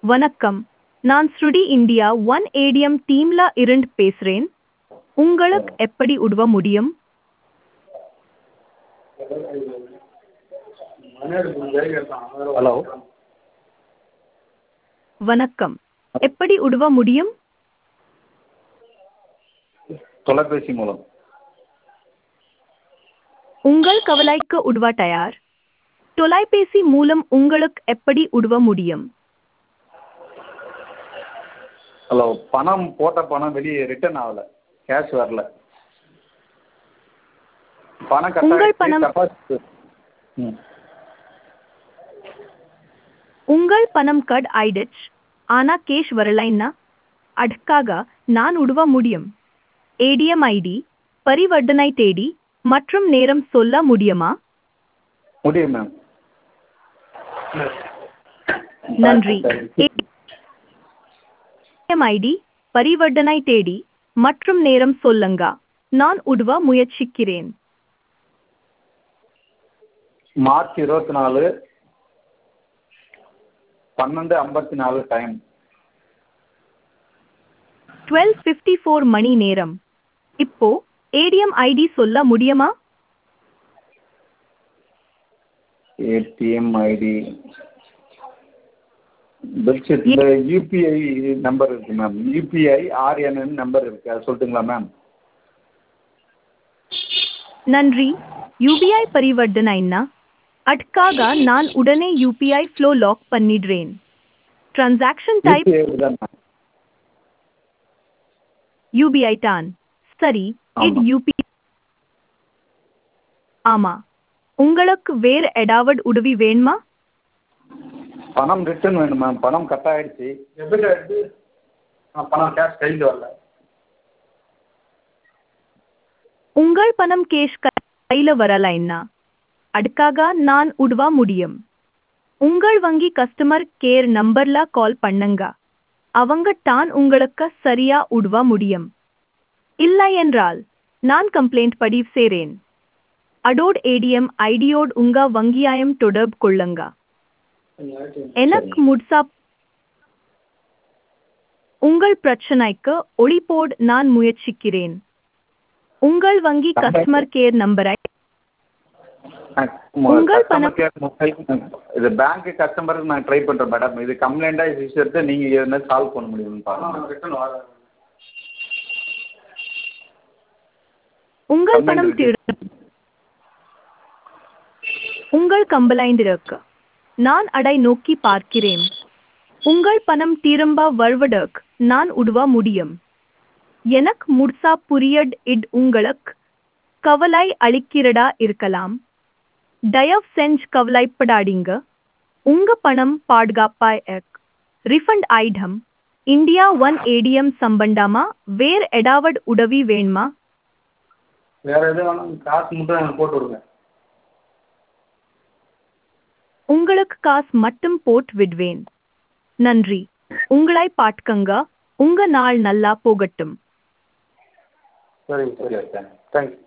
வணக்கம் நான் ஸ்ருடி இந்தியா ஒன் ஏடிஎம் டீம்ல இருந்து பேசுறேன் உங்களுக்கு எப்படி உதவ முடியும் ஹலோ வணக்கம் எப்படி உதவ முடியும் தொலைபேசி மூலம் உங்கள் கவலைக்கு உதவ தயார் தொலைபேசி மூலம் உங்களுக்கு எப்படி உதவ முடியும் ஹலோ பணம் போட்ட பணம் வெளியே ரிட்டர்ன் ஆகல கேஷ் வரல பணம் கட் உங்கள் ஆயிடுச்சு, பணம்- deposit ம் உங்கள் பணம் கட் ஆயிடுச்சு ஆனா கேஷ் வரலைன்னா அதுக்காக நான் உதவ முடியும் ஏடிஎம் ஐடி பரிவர்த்தனை தேதி மற்றும் நேரம் சொல்ல முடியுமா முடியும் மேம் நன்றி ஏடிஎம் ஐடி பரிவர்த்தனை தேதி மற்றும் நேரம் சொல்லுங்க நான் உதவ முயற்சிக்கிறேன் மார்ச் இருபத்தி நாலு பன்னெண்டு ஐம்பத்தி நாலு டைம் டுவெல் ஃபிஃப்டி ஃபோர் மணி நேரம் இப்போ ஏடிஎம் ஐடி சொல்ல முடியுமா ஏடிஎம் ஐடி பெல்ஷீட் இந்த யூபிஐ நம்பர் இருக்கு மேம் யூபிஐ ஆர்என்என் நம்பர் இருக்கு அது சொல்லட்டுங்களா மேம் நன்றி யூபிஐ பரிவர்த்தனைன்னா அதுக்காக நான் உடனே யூபிஐ ஃப்ளோ லாக் பண்ணிடுறேன் டிரான்சாக்ஷன் டைப் யூபிஐ தான் மேம் யூபிஐ தான் சரி இது ஆமா. யூபி ஆமா உங்களுக்கு வேற ஏதாவது உதவி வேணுமா பணம் ரிட்டர்ன் வேணும் மேம் பணம் கட் ஆயிடுச்சு டெபிட் ஆயிடுச்சு ஆ, பணம் கேஷ் கையில் வரல உங்கள் பணம் கேஷ் கையில வரலைன்னா அதுக்காக நான் உதவ முடியும் உங்கள் வங்கி கஸ்டமர் கேர் நம்பர்ல கால் பண்ணுங்க அவங்க தான் உங்களுக்கு சரியா உதவ முடியும் இல்லை என்றால் நான் கம்ப்ளைண்ட் பதிவு செய்றேன் அடோட் ஏடிஎம் ஐடியோடு உங்க வங்கியாயம் தொடர்பு கொள்ளுங்க எனக்கு முட்சா உங்கள் பிரச்சனைக்கு ஒளிபோடு நான் முயற்சிக்கிறேன் உங்கள் வங்கி கஸ்டமர் கேர் நம்பரை உங்கள் பணம்- இது பேங்க் கஸ்டமருக்கு நான் ட்ரை பண்ணுறேன் மேடம் இது கம்ப்ளைண்ட்டாக இது விஷயத்தை நீங்கள் என்ன சால்வ் பண்ண முடியும்னு பாருங்க ரிட்டர்ன் வர உங்கள் Complaint பணம் இருக்கு. திரு உங்கள் கம்பளைண்ட் இருக்கு நான் அடை நோக்கி பார்க்கிறேன் உங்கள் பணம் திரும்ப வருவதற்கு நான் உதவ முடியும் எனக்கு முழுசா புரியட் இட் உங்களுக்கு கவலை அளிக்கிறதா இருக்கலாம் தயவு செஞ்சு கவலைப்படாதீங்க உங்க பணம் பாதுகாப்பாய் இருக்கு refund item India one ATM சம்பந்தமா வேற ஏதாவது உதவி வேணுமா வேறு எதுவும் வேணாம் காசு மட்டும் எனக்கு போட்டு விடுங்க உங்களுக்கு காசு மட்டும் போட்டு விடுவேன் நன்றி உங்களை பாட்கங்க உங்க நாள் நல்லா போகட்டும் சரிங்க சரி தேங்க்ஸ்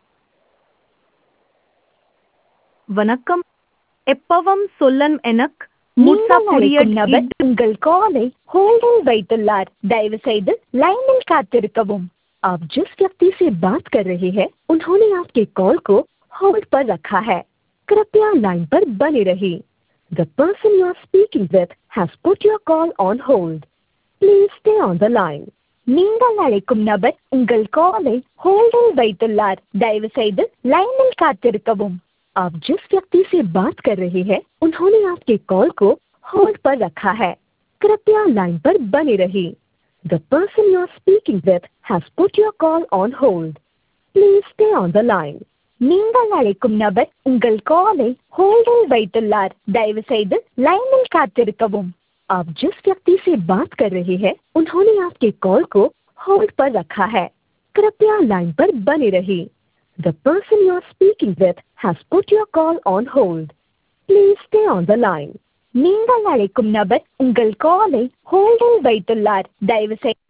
வணக்கம் எப்பவும் சொல்லன் எனக்கு முழுசா நீங்கள் அழைக்கும் நபர் புரியட் உங்கள் காலை होल्डिंग வைத்துள்ளார் दयவு செய்து लाइन காத்திருக்கவும் आप जिस व्यक्ति से बात कर रहे हैं उन्होंने आपके कॉल को होल्ड पर रखा है कृपया लाइन पर बने रहिए The person you are speaking with has put your call on hold. Please stay on the line. நீங்கள் அழைக்கும் நபர் உங்கள் காலை होल्डिंग வைத்துள்ளார் दयவு செய்து लाइन காத்திருக்கவும் आप जिस व्यक्ति से बात कर रहे हैं उन्होंने आपके कॉल को होल्ड पर रखा है कृपया लाइन पर बने रहिए The person you are speaking with has put your call on hold. Please stay on the line. நீங்கள் அழைக்கும் நபர் உங்கள் காலை होल्डिंग வைத்துள்ளார் दयவு செய்து लाइन காத்திருக்கவும் आप जिस व्यक्ति से बात कर रहे हैं उन्होंने आपके कॉल को होल्ड पर रखा है कृपया लाइन पर बने रहिए The person you are speaking with has put your call on hold. Please stay on the line. நீங்கள் அழைக்கும் நபர் உங்கள் காலை होल्डिंग வைத்துள்ளார் தயவு செய்து